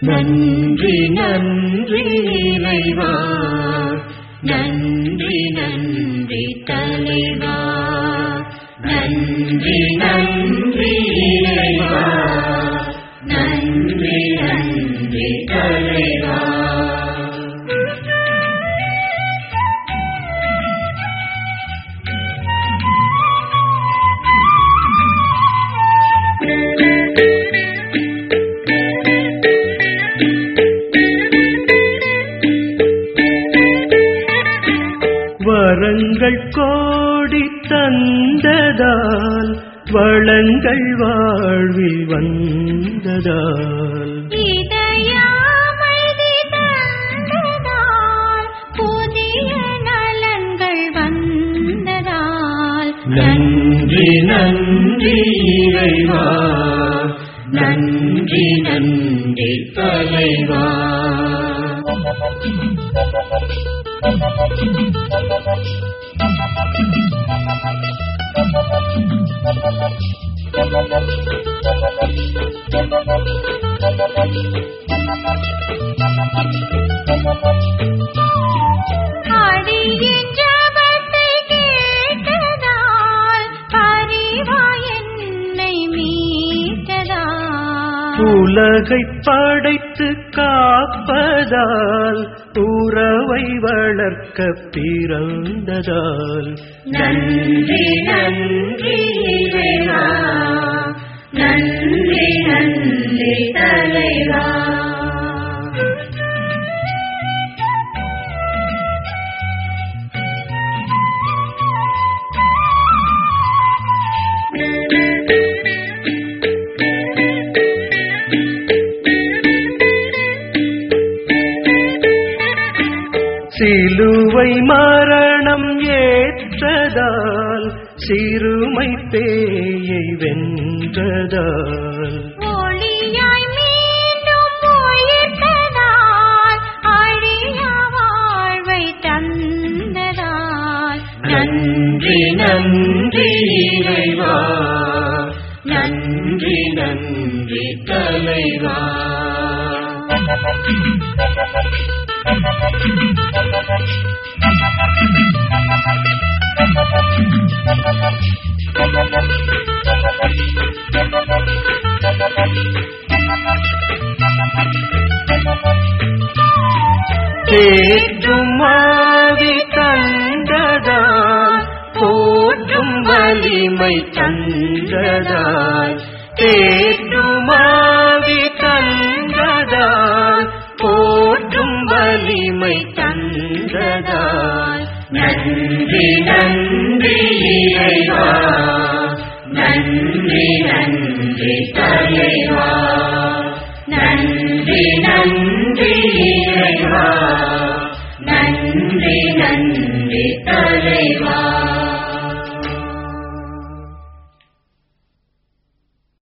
நன்றி நன்றி இறைவா நன்றி நன்றி தலைவா நன்றி நன்றி இறைவா நன்றி நன்றி தலைவா வரங்கள் கோடி தந்ததால் வளங்கள் வாழ்வில் வந்ததால் இதயமைதி தந்ததால் புதிய நலன்கள் வந்ததால் நன்றி நன்றி இறைவா நன்றி நன்றி தலைவா அடியின் ஜபத்தை கேட்டதால் பரிவாய் என்னை மீட்டதால் உலகை படைத்து காப்பதால் உறவை வளர்க்க பிறந்ததால் நன்றி நன்றி இறைவா நன்றி நன்றி தலைவா சிலுவை மரணம் ஏற்றதால் சிறுமை பேயை வென்றதால் ஒளியாய் மீண்டும் உயிர்த்ததால் அழியா வாழ்வை தந்ததால் நன்றி நன்றி இறைவா நன்றி நன்றி தலைவா தேற்றும் ஆவி தந்ததால் போற்றும் வலிமை தந்ததால் தேற்றும் ஆவி தந்ததால் போற்றும் வலிமை தந்ததால் நன்றி நன்றி இறைவா நன்றி நன்றி தலைவா நன்றி நன்றி இறைவா நன்றி நன்றி தலைவா